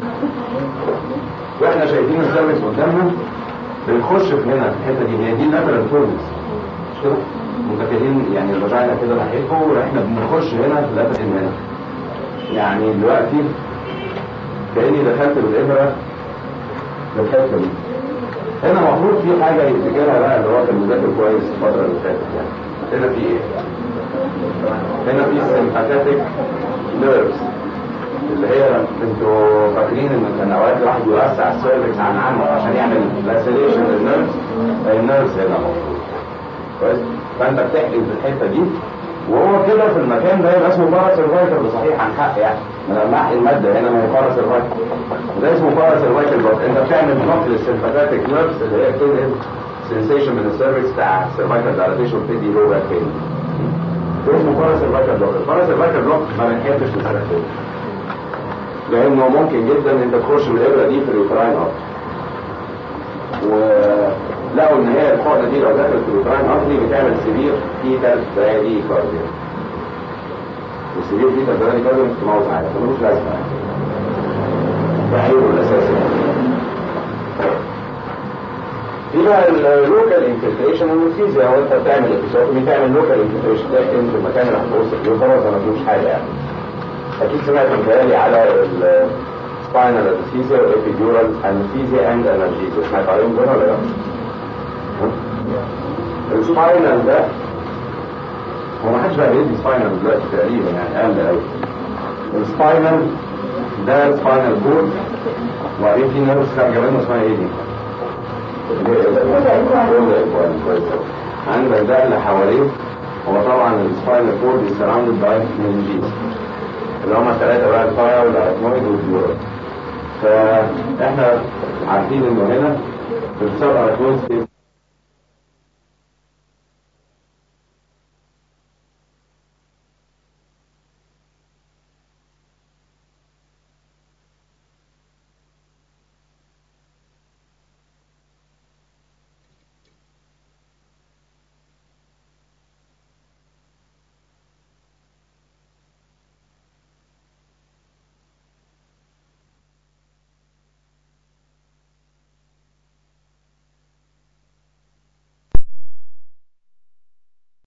واحنا شايفين السيرفكس قدامنا بنخش في هنا في الحته دي هي دي اللاترال فورنس مش كده متكلين يعني الفاجينا كده ناحيتكم واحنا بنخش هنا في اللاترال هنا يعني دلوقتي كاني دخلت بالابره الحته دي هنا المفروض في حاجه يفتكرها بقى اللي هو كان مذاكر كويس الفتره اللي فاتت يعني هنا في ايه؟ هنا في سيمباثيك نيرفز اللي هي انتوا فاكرين ان كان اوقات الواحد يوسع السيرفكس عن عنه عشان يعمل لاسيليشن للنيرفز النيرفز هنا موجود كويس فانت بتحجز الحته دي وهو كده في المكان ده يبقى اسمه بارا سيرفايكل صحيح عن حق يعني انا لما احقن الماده هنا ما هي بارا سيرفايكل وده اسمه بارا سيرفايكل بلوك انت بتعمل بلوك للسيمباثيك نيرفز اللي هي بتنقل سنسيشن من السيرفكس بتاع السيرفايكل دايلاتيشن بتدي لو باك بين ده اسمه بارا سيرفايكل بلوك البارا سيرفايكل بلوك ما بنحبش نستخدمه لانه ممكن جدا انت تخش بالابره دي في اليوتراين ارتري ولقوا ان هي الحقنه دي لو دخلت في اليوتراين ارتري بتعمل سيفير فيتال برادي كارديا والسيفير فيتال برادي كارديا مش تموت حاجه فملوش لازمه ده عيبه الاساسي في بقى اللوكال انفلتريشن والفيزياء هو انت بتعمل ابيسوتومي تعمل لوكال انفلتريشن ده في المكان اللي هتوصل له طبعا ما فيهوش حاجه يعني اكيد سمعت متهيألي على السباينال انستيزيا والابيديورال انستيزيا اند انالجيزيا سمعت عليهم دول ولا لا؟ السباينال ده هو ما حدش بقى بيدي سباينال دلوقتي تقريبا يعني اقل قوي السباينال ده سباينال كورد وبعدين في نيرفز خارجه منه اسمها ايه دي؟ عندك ده اللي حواليه هو طبعا السباينال كورد is surrounded by meninges اللي هم الثلاثة بقى الفاير والأركنويد والديورال فاحنا عارفين انه هنا في السب أركنويد